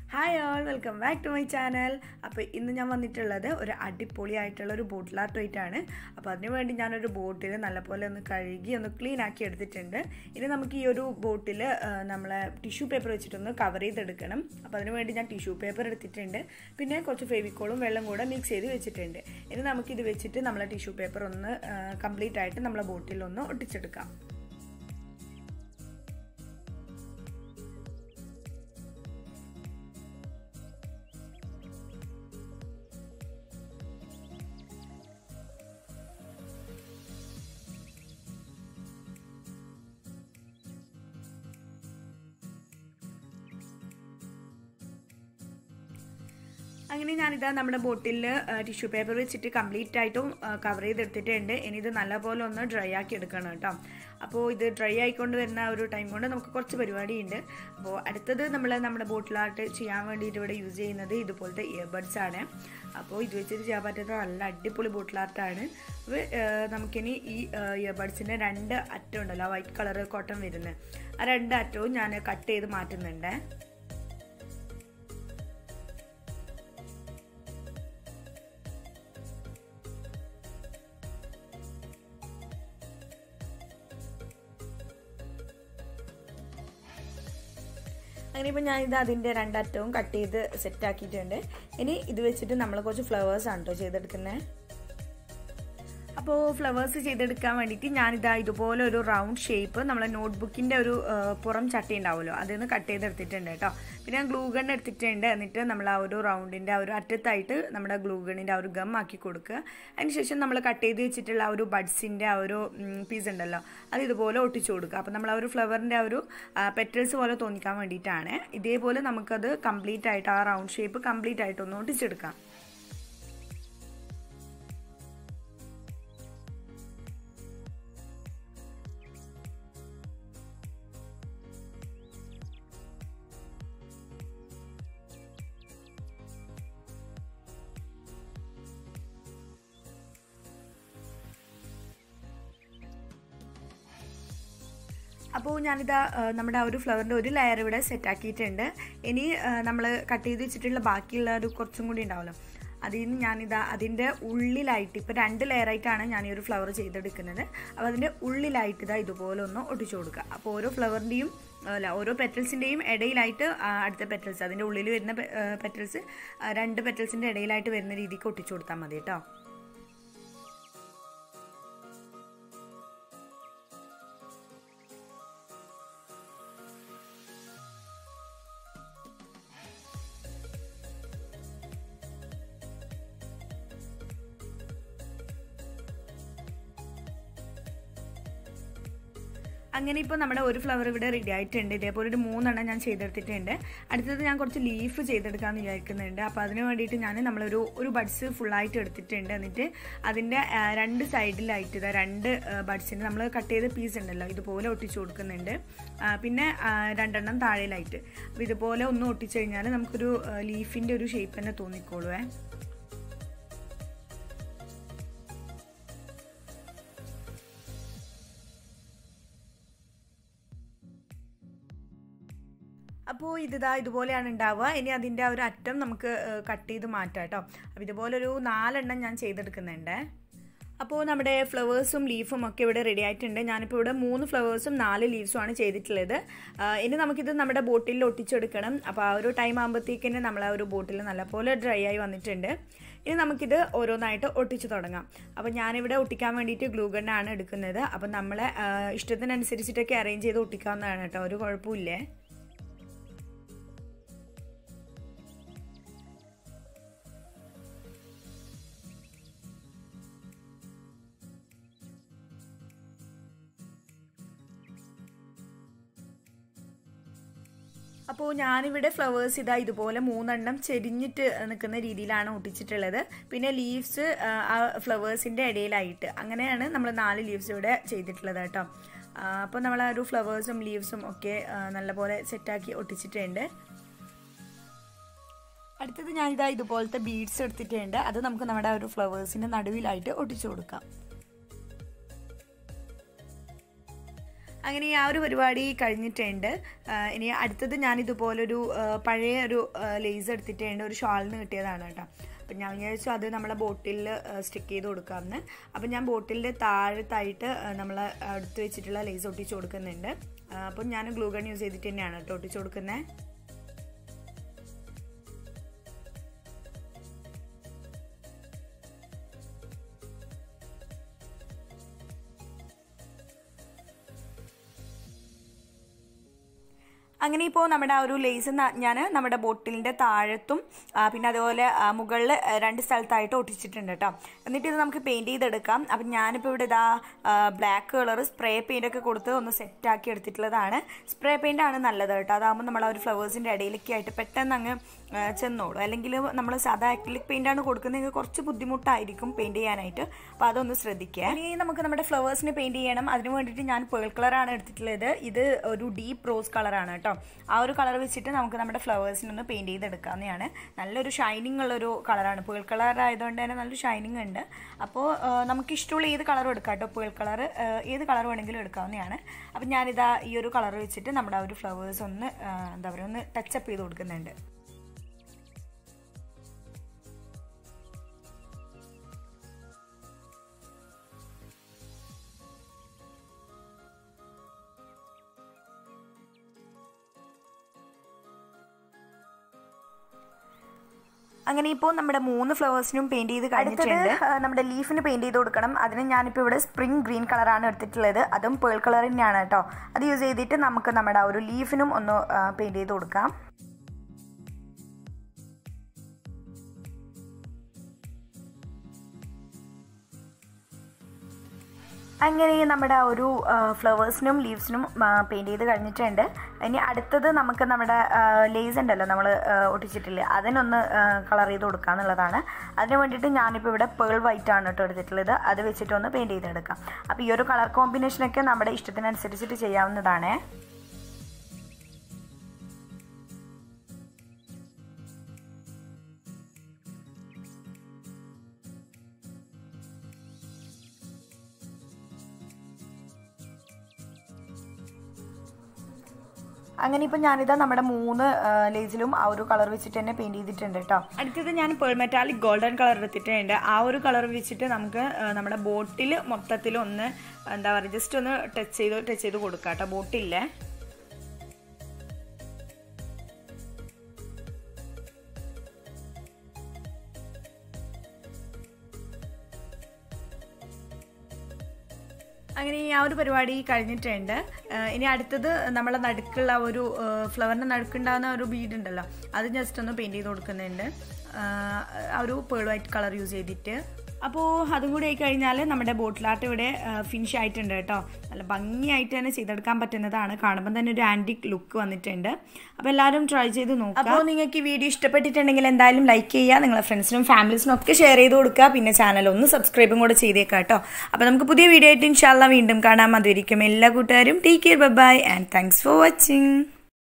hi all welcome back to my channel അപ്പോൾ ഇന്ന് ഞാൻ വന്നിട്ടുള്ളത് ഒരു അടിപൊളിയായിട്ടുള്ള ഒരു ബോട്ടിൽ ആർട്ടായിട്ടാണ് അപ്പോൾ അതിന് വേണ്ടി ഞാനൊരു ബോട്ടിൽ നല്ലപോലെ ഒന്ന് കഴുകി ഒന്ന് ക്ലീൻ ആക്കി എടുത്തിട്ടുണ്ട് ഇനി നമുക്ക് ഈ ഒരു ബോട്ടിൽ നമ്മളെ ടിഷ്യൂ പേപ്പർ വെച്ചിട്ടൊന്ന് കവർ ചെയ്തെടുക്കണം അപ്പോൾ അതിന് വേണ്ടി ഞാൻ ടിഷ്യൂ പേപ്പർ എടുത്തിട്ടുണ്ട് പിന്നെ കുറച്ച് ഫെവിക്കോളും വെള്ളം കൂടെ മിക്സ് ചെയ്ത് വെച്ചിട്ടുണ്ട് ഇനി നമുക്കിത് വെച്ചിട്ട് നമ്മളെ ടിഷ്യൂ പേപ്പർ ഒന്ന് കംപ്ലീറ്റ് ആയിട്ട് നമ്മളെ ബോട്ടിൽ ഒന്ന് ഒട്ടിച്ചെടുക്കാം അങ്ങനെ ഞാനിതാ നമ്മുടെ ബോട്ടിൽ ടിഷ്യൂ പേപ്പർ വെച്ചിട്ട് കംപ്ലീറ്റ് ആയിട്ടും കവർ ചെയ്തെടുത്തിട്ടുണ്ട് ഇനി ഇത് നല്ലപോലെ ഒന്ന് ഡ്രൈ ആക്കി എടുക്കണം കേട്ടോ അപ്പോൾ ഇത് ഡ്രൈ ആയിക്കൊണ്ട് വരുന്ന ഒരു ടൈം കൊണ്ട് നമുക്ക് കുറച്ച് പരിപാടിയുണ്ട് അപ്പോൾ അടുത്തത് നമ്മൾ നമ്മുടെ ബോട്ടിലായിട്ട് ചെയ്യാൻ വേണ്ടിയിട്ട് ഇവിടെ യൂസ് ചെയ്യുന്നത് ഇതുപോലത്തെ ഇയർബഡ്സ് ആണ് അപ്പോൾ ഇത് വെച്ചിട്ട് ചെയ്യാൻ പറ്റുന്ന നല്ല അടിപൊളി ബോട്ടിലാർട്ടാണ് അപ്പോൾ നമുക്കിനി ഈ ഇയർബഡ്സിൻ്റെ രണ്ട് അറ്റം ഉണ്ടല്ലോ വൈറ്റ് കളർ കോട്ടൺ വരുന്നത് ആ രണ്ട് അറ്റവും ഞാൻ കട്ട് ചെയ്ത് മാറ്റുന്നുണ്ട് അങ്ങനെ ഇപ്പോൾ ഞാനിത് അതിൻ്റെ രണ്ടറ്റവും കട്ട് ചെയ്ത് സെറ്റ് ആക്കിയിട്ടുണ്ട് ഇനി ഇത് വെച്ചിട്ട് നമ്മൾ കുറച്ച് ഫ്ലവേഴ്സ് ആണ് കേട്ടോ ചെയ്തെടുക്കുന്നത് അപ്പോൾ ഫ്ലവേഴ്സ് ചെയ്തെടുക്കാൻ വേണ്ടിയിട്ട് ഞാനിതാ ഇതുപോലെ ഒരു റൗണ്ട് ഷേപ്പ് നമ്മളെ നോട്ട്ബുക്കിൻ്റെ ഒരു പുറം ചട്ടി ഉണ്ടാവുമല്ലോ അതിൽ നിന്ന് കട്ട് ചെയ്തെടുത്തിട്ടുണ്ട് കേട്ടോ പിന്നെ ഞാൻ ഗ്ലൂ ഗൺ എടുത്തിട്ടുണ്ട് എന്നിട്ട് നമ്മൾ ആ ഒരു റൗണ്ടിൻ്റെ ആ ഒരു അറ്റത്തായിട്ട് നമ്മുടെ ഗ്ലൂ ഗണ്ണിൻ്റെ ആ ഒരു ഗം ആക്കി കൊടുക്കുക അതിനുശേഷം നമ്മൾ കട്ട് ചെയ്ത് വെച്ചിട്ടുള്ള ആ ഒരു ബഡ്സിൻ്റെ ആ ഒരു പീസ് ഉണ്ടല്ലോ അത് ഇതുപോലെ ഒട്ടിച്ചു കൊടുക്കുക അപ്പോൾ നമ്മൾ ആ ഒരു ഫ്ലവറിൻ്റെ ആ ഒരു പെറ്റൽസ് പോലെ തോന്നിക്കാൻ വേണ്ടിയിട്ടാണ് ഇതേപോലെ നമുക്കത് കംപ്ലീറ്റ് ആയിട്ട് ആ റൗണ്ട് ഷേപ്പ് കംപ്ലീറ്റ് ആയിട്ടൊന്ന് ഒട്ടിച്ചെടുക്കാം അപ്പോൾ ഞാനിതാ നമ്മുടെ ആ ഒരു ഫ്ലവറിൻ്റെ ഒരു ലെയർ ഇവിടെ സെറ്റ് ആക്കിയിട്ടുണ്ട് ഇനി നമ്മൾ കട്ട് ചെയ്ത് വെച്ചിട്ടുള്ള ബാക്കിയുള്ള ഒരു കുറച്ചും കൂടി ഉണ്ടാവുമല്ലോ അതിൽ നിന്ന് ഞാനിതാ അതിൻ്റെ ഉള്ളിലായിട്ട് ഇപ്പോൾ രണ്ട് ലെയറായിട്ടാണ് ഞാൻ ഈ ഒരു ഫ്ലവർ ചെയ്തെടുക്കുന്നത് അപ്പോൾ അതിൻ്റെ ഉള്ളിലായിട്ട് ഇതാ ഇതുപോലെ ഒന്ന് ഒട്ടിച്ചു കൊടുക്കുക അപ്പോൾ ഓരോ ഫ്ലവറിൻ്റെയും അല്ല ഓരോ പെറ്റൽസിൻ്റെയും ഇടയിലായിട്ട് അടുത്ത പെറ്റൽസ് അതിൻ്റെ ഉള്ളിൽ വരുന്ന പെറ്റൽസ് രണ്ട് പെറ്റൽസിൻ്റെ ഇടയിലായിട്ട് വരുന്ന രീതിക്ക് ഒട്ടിച്ചു കൊടുത്താൽ മതി കേട്ടോ അങ്ങനെ ഇപ്പോൾ നമ്മുടെ ഒരു ഫ്ലവർ ഇവിടെ റെഡി ആയിട്ടുണ്ട് ഇതേപോലെ ഒരു മൂന്നെണ്ണം ഞാൻ ചെയ്തെടുത്തിട്ടുണ്ട് അടുത്തത് ഞാൻ കുറച്ച് ലീഫ് ചെയ്തെടുക്കാമെന്ന് വിചാരിക്കുന്നുണ്ട് അപ്പോൾ അതിന് വേണ്ടിയിട്ട് ഞാൻ നമ്മളൊരു ഒരു ബഡ്സ് ഫുള്ളായിട്ട് എടുത്തിട്ടുണ്ട് എന്നിട്ട് അതിൻ്റെ രണ്ട് സൈഡിലായിട്ട് ഇതാ രണ്ട് ബഡ്സിന് നമ്മൾ കട്ട് ചെയ്ത പീസ് ഉണ്ടല്ലോ ഇതുപോലെ ഒട്ടിച്ചു കൊടുക്കുന്നുണ്ട് പിന്നെ രണ്ടെണ്ണം താഴെയിലായിട്ട് അപ്പോൾ ഇതുപോലെ ഒന്ന് ഒട്ടിച്ചു കഴിഞ്ഞാൽ നമുക്കൊരു ലീഫിൻ്റെ ഒരു ഷേപ്പ് തന്നെ തോന്നിക്കോളുവേ അപ്പോൾ ഇതിതാ ഇതുപോലെയാണ് ഉണ്ടാവുക ഇനി അതിൻ്റെ ആ ഒരു അറ്റം നമുക്ക് കട്ട് ചെയ്ത് മാറ്റാം കേട്ടോ അപ്പോൾ ഇതുപോലൊരു നാലെണ്ണം ഞാൻ ചെയ്തെടുക്കുന്നുണ്ട് അപ്പോൾ നമ്മുടെ ഫ്ലവേഴ്സും ലീഫും ഒക്കെ ഇവിടെ റെഡി ആയിട്ടുണ്ട് ഞാനിപ്പോൾ ഇവിടെ മൂന്ന് ഫ്ലവേഴ്സും നാല് ലീവ്സും ആണ് ചെയ്തിട്ടുള്ളത് ഇനി നമുക്കിത് നമ്മുടെ ബോട്ടിൽ ഒട്ടിച്ചെടുക്കണം അപ്പോൾ ആ ഒരു ടൈം ആകുമ്പോഴത്തേക്കിന് നമ്മൾ ആ ഒരു ബോട്ടിൽ നല്ലപോലെ ഡ്രൈ ആയി വന്നിട്ടുണ്ട് ഇനി നമുക്കിത് ഓരോന്നായിട്ട് ഒട്ടിച്ച് തുടങ്ങാം അപ്പോൾ ഞാനിവിടെ ഒട്ടിക്കാൻ വേണ്ടിയിട്ട് ഗ്ലൂ ഗണ്ണാണ് എടുക്കുന്നത് അപ്പോൾ നമ്മളെ ഇഷ്ടത്തിനനുസരിച്ചിട്ടൊക്കെ അറേഞ്ച് ചെയ്ത് ഒട്ടിക്കാവുന്നതാണ് കേട്ടോ ഒരു കുഴപ്പമില്ലേ അപ്പോൾ ഞാനിവിടെ ഫ്ലവേഴ്സ് ഇതാ ഇതുപോലെ മൂന്നെണ്ണം ചെരിഞ്ഞിട്ട് നിൽക്കുന്ന രീതിയിലാണ് ഒട്ടിച്ചിട്ടുള്ളത് പിന്നെ ലീവ്സ് ആ ഫ്ലവേഴ്സിൻ്റെ ഇടയിലായിട്ട് അങ്ങനെയാണ് നമ്മൾ നാല് ലീവ്സ് ഇവിടെ ചെയ്തിട്ടുള്ളത് കേട്ടോ അപ്പോൾ നമ്മൾ ആ ഒരു ഫ്ലവേഴ്സും ലീവ്സും ഒക്കെ നല്ലപോലെ സെറ്റാക്കി ഒട്ടിച്ചിട്ടുണ്ട് അടുത്തത് ഞാനിതാ ഇതുപോലത്തെ ബീഡ്സ് എടുത്തിട്ടുണ്ട് അത് നമുക്ക് നമ്മുടെ ആ ഒരു ഫ്ലവേഴ്സിൻ്റെ നടുവിലായിട്ട് ഒട്ടിച്ചു കൊടുക്കാം അങ്ങനെ ആ ഒരു പരിപാടി കഴിഞ്ഞിട്ടുണ്ട് ഇനി അടുത്തത് ഞാൻ ഇതുപോലൊരു പഴയ ഒരു ലേസ് എടുത്തിട്ടുണ്ട് ഒരു ഷാളിന് കിട്ടിയതാണ് കേട്ടോ അപ്പം ഞാൻ വിചാരിച്ചു അത് നമ്മളെ ബോട്ടിൽ സ്റ്റിക്ക് ചെയ്ത് കൊടുക്കാമെന്ന് അപ്പം ഞാൻ ബോട്ടിലിൻ്റെ താഴത്തായിട്ട് നമ്മൾ അടുത്ത് വെച്ചിട്ടുള്ള ലേസ് ഒട്ടിച്ച് കൊടുക്കുന്നുണ്ട് അപ്പം ഞാൻ ഗ്ലൂ ഗൺ യൂസ് ചെയ്തിട്ട് തന്നെയാണ് കേട്ടോ ഒട്ടിച്ച് കൊടുക്കുന്നത് അങ്ങനെ ഇപ്പോൾ നമ്മുടെ ആ ഒരു ലേസ് ഞാൻ നമ്മുടെ ബോട്ടിലിൻ്റെ താഴത്തും പിന്നെ അതുപോലെ മുകളിൽ രണ്ട് സ്ഥലത്തായിട്ട് ഒട്ടിച്ചിട്ടുണ്ട് കേട്ടോ എന്നിട്ട് ഇത് നമുക്ക് പെയിൻറ്റ് ചെയ്തെടുക്കാം അപ്പം ഞാനിപ്പോൾ ഇവിടെ ഇതാ ബ്ലാക്ക് കളർ സ്പ്രേ പെയിൻ്റ് ഒക്കെ കൊടുത്ത് ഒന്ന് സെറ്റാക്കി എടുത്തിട്ടുള്ളതാണ് സ്പ്രേ പെയിൻ്റ് ആണ് നല്ലത് കേട്ടോ അതാകുമ്പോൾ നമ്മൾ ആ ഒരു ഫ്ലവേഴ്സിൻ്റെ ഇടയിലൊക്കെ ആയിട്ട് പെട്ടെന്ന് അങ്ങ് ചെന്നോളൂ അല്ലെങ്കിൽ നമ്മൾ സാധാ അക്രിലിക് പെയിൻ്റ് ആണ് കൊടുക്കുന്നതെങ്കിൽ കുറച്ച് ബുദ്ധിമുട്ടായിരിക്കും പെയിൻറ്റ് ചെയ്യാനായിട്ട് അപ്പോൾ അതൊന്ന് ശ്രദ്ധിക്കുക ഇനി നമുക്ക് നമ്മുടെ ഫ്ലവേഴ്സിന് പെയിൻറ്റ് ചെയ്യണം അതിന് വേണ്ടിയിട്ട് ഞാൻ പേൾ കളറാണ് എടുത്തിട്ടുള്ളത് ഇത് ഒരു ഡീപ്പ് റോസ് കളറാണ് കേട്ടോ ആ ഒരു കളർ വെച്ചിട്ട് നമുക്ക് നമ്മുടെ ഫ്ലവേഴ്സിനൊന്ന് പെയിൻറ്റ് ചെയ്തെടുക്കാവുന്നതാണ് നല്ലൊരു ഷൈനിങ് ഉള്ളൊരു കളറാണ് പേൾ കളർ ആയതുകൊണ്ട് തന്നെ നല്ലൊരു ഷൈനിങ് ഉണ്ട് അപ്പോൾ നമുക്ക് ഇഷ്ടമുള്ള ഏത് കളറും എടുക്കാം കേട്ടോ പേൾ കളർ ഏത് കളർ വേണമെങ്കിലും എടുക്കാവുന്നതാണ് അപ്പം ഞാനിതാ ഈ ഒരു കളർ വെച്ചിട്ട് നമ്മുടെ ആ ഒരു ഫ്ലവേഴ്സ് ഒന്ന് എന്താ പറയുക ഒന്ന് ടച്ചപ്പ് ചെയ്ത് കൊടുക്കുന്നുണ്ട് അങ്ങനെ ഇപ്പോൾ നമ്മുടെ മൂന്ന് ഫ്ലവേഴ്സിനും പെയിന്റ് ചെയ്ത് കഴിഞ്ഞിട്ടുണ്ട് നമ്മുടെ ലീഫിന് പെയിന്റ് ചെയ്ത് കൊടുക്കണം അതിന് ഞാനിപ്പോൾ ഇവിടെ സ്പ്രിംഗ് ഗ്രീൻ കളറാണ് എടുത്തിട്ടുള്ളത് അതും പേൾ കളർ തന്നെയാണ് കേട്ടോ അത് യൂസ് ചെയ്തിട്ട് നമുക്ക് നമ്മുടെ ആ ഒരു ലീഫിനും ഒന്ന് പെയിന്റ് ചെയ്ത് കൊടുക്കാം അങ്ങനെ നമ്മുടെ ആ ഒരു ഫ്ലവേഴ്സിനും ലീവ്സിനും പെയിൻറ്റ് ചെയ്ത് കഴിഞ്ഞിട്ടുണ്ട് ഇനി അടുത്തത് നമുക്ക് നമ്മുടെ ലേസ് ഉണ്ടല്ലോ നമ്മൾ ഒട്ടിച്ചിട്ടില്ലേ അതിനൊന്ന് കളർ ചെയ്ത് കൊടുക്കുക എന്നുള്ളതാണ് അതിന് വേണ്ടിയിട്ട് ഞാനിപ്പോൾ ഇവിടെ പേൾ വൈറ്റ് ആണ് കേട്ടോ എടുത്തിട്ടുള്ളത് അത് വെച്ചിട്ടൊന്ന് പെയിൻറ്റ് ചെയ്തെടുക്കാം അപ്പോൾ ഈ ഒരു കളർ കോമ്പിനേഷനൊക്കെ നമ്മുടെ ഇഷ്ടത്തിനനുസരിച്ചിട്ട് ചെയ്യാവുന്നതാണേ അങ്ങനെ ഇപ്പം ഞാനിതാ നമ്മുടെ മൂന്ന് ലേസിലും ആ ഒരു കളർ വെച്ചിട്ട് തന്നെ പെയിന്റ് ചെയ്തിട്ടുണ്ട് കേട്ടോ അടുത്തത് ഞാൻ പേൾ മെറ്റാലിക് ഗോൾഡൻ കളർ എടുത്തിട്ടുണ്ട് ആ ഒരു കളർ വെച്ചിട്ട് നമുക്ക് നമ്മുടെ ബോട്ടിൽ മൊത്തത്തിൽ ഒന്ന് എന്താ പറയുക ജസ്റ്റ് ഒന്ന് ടച്ച് ചെയ്ത് ടച്ച് ചെയ്ത് കൊടുക്കാം കേട്ടോ ബോട്ടില്ലേ അങ്ങനെ ആ ഒരു പരിപാടി കഴിഞ്ഞിട്ടുണ്ട് ഇനി അടുത്തത് നമ്മളെ നടുക്കുള്ള ഒരു ഫ്ലവറിൻ്റെ നടുക്കുണ്ടാകുന്ന ഒരു ബീഡ് ഉണ്ടല്ലോ അത് ജസ്റ്റ് ഒന്ന് പെയിൻറ്റ് ചെയ്ത് കൊടുക്കുന്നുണ്ട് ആ ഒരു പേൾ വൈറ്റ് കളർ യൂസ് ചെയ്തിട്ട് അപ്പോൾ അതും കൂടി ആയി കഴിഞ്ഞാൽ നമ്മുടെ ബോട്ടിലാട്ട് ഇവിടെ ഫിനിഷ് ആയിട്ടുണ്ട് കേട്ടോ നല്ല ഭംഗിയായിട്ട് തന്നെ ചെയ്തെടുക്കാൻ പറ്റുന്നതാണ് കാണുമ്പോൾ തന്നെ ഒരു ആൻറ്റിക് ലുക്ക് വന്നിട്ടുണ്ട് അപ്പോൾ എല്ലാവരും ട്രൈ ചെയ്ത് നോക്കുക അപ്പോൾ നിങ്ങൾക്ക് ഈ വീഡിയോ ഇഷ്ടപ്പെട്ടിട്ടുണ്ടെങ്കിൽ എന്തായാലും ലൈക്ക് ചെയ്യുക നിങ്ങളെ ഫ്രണ്ട്സിനും ഫാമിലീസിനും ഒക്കെ ഷെയർ ചെയ്ത് കൊടുക്കുക പിന്നെ ചാനൽ ഒന്ന് സബ്സ്ക്രൈബും കൂടെ ചെയ്തേക്കാം കേട്ടോ അപ്പോൾ നമുക്ക് പുതിയ വീഡിയോ ആയിട്ട് ഇൻഷാല്ല വീണ്ടും കാണാം അതുവരിക്കും എല്ലാ കൂട്ടുകാരും take care bye and thanks for watching